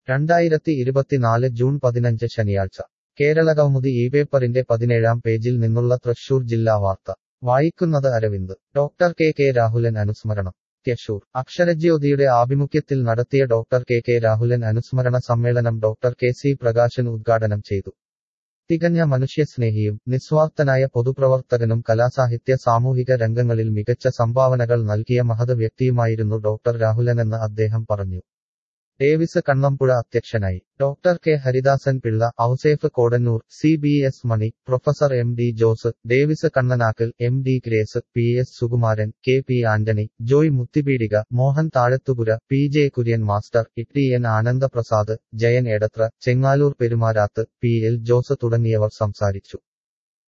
രണ്ടായിരത്തി ഇരുപത്തിനാല് ജൂൺ പതിനഞ്ച് ശനിയാഴ്ച കേരളകൗമുദി ഈ പേപ്പറിന്റെ പതിനേഴാം പേജിൽ നിന്നുള്ള തൃശൂർ ജില്ലാ വാർത്ത വായിക്കുന്നത് Aravind doctor K K Rahulan അനുസ്മരണം തൃശൂർ അക്ഷരജ്യോതിയുടെ ആഭിമുഖ്യത്തിൽ നടത്തിയ ഡോക്ടർ കെ കെ രാഹുലൻ അനുസ്മരണ സമ്മേളനം ഡോക്ടർ കെ സി പ്രകാശൻ ഉദ്ഘാടനം ചെയ്തു തികഞ്ഞ മനുഷ്യസ്നേഹിയും നിസ്വാർത്ഥനായ പൊതുപ്രവർത്തകനും കലാസാഹിത്യ സാമൂഹിക രംഗങ്ങളിൽ മികച്ച സംഭാവനകൾ നൽകിയ മഹത് വ്യക്തിയുമായിരുന്നു ഡോക്ടർ രാഹുലനെന്ന് അദ്ദേഹം പറഞ്ഞു ഡേവിസ് കണ്ണമ്പുഴ അധ്യക്ഷനായി doctor K Haridasan Pillai Ouseph Kodannur C B S Mani professor M D Jose Davis Kannanakkal M D Grace P S Sukumaran K P Antony Joy Muthipeedika Mohan Thazhathupura P J Kurian master Itty N Anandaprasad Jayan Edathra Chengaloor Perumarath P L Jose തുടങ്ങിയവർ സംസാരിച്ചു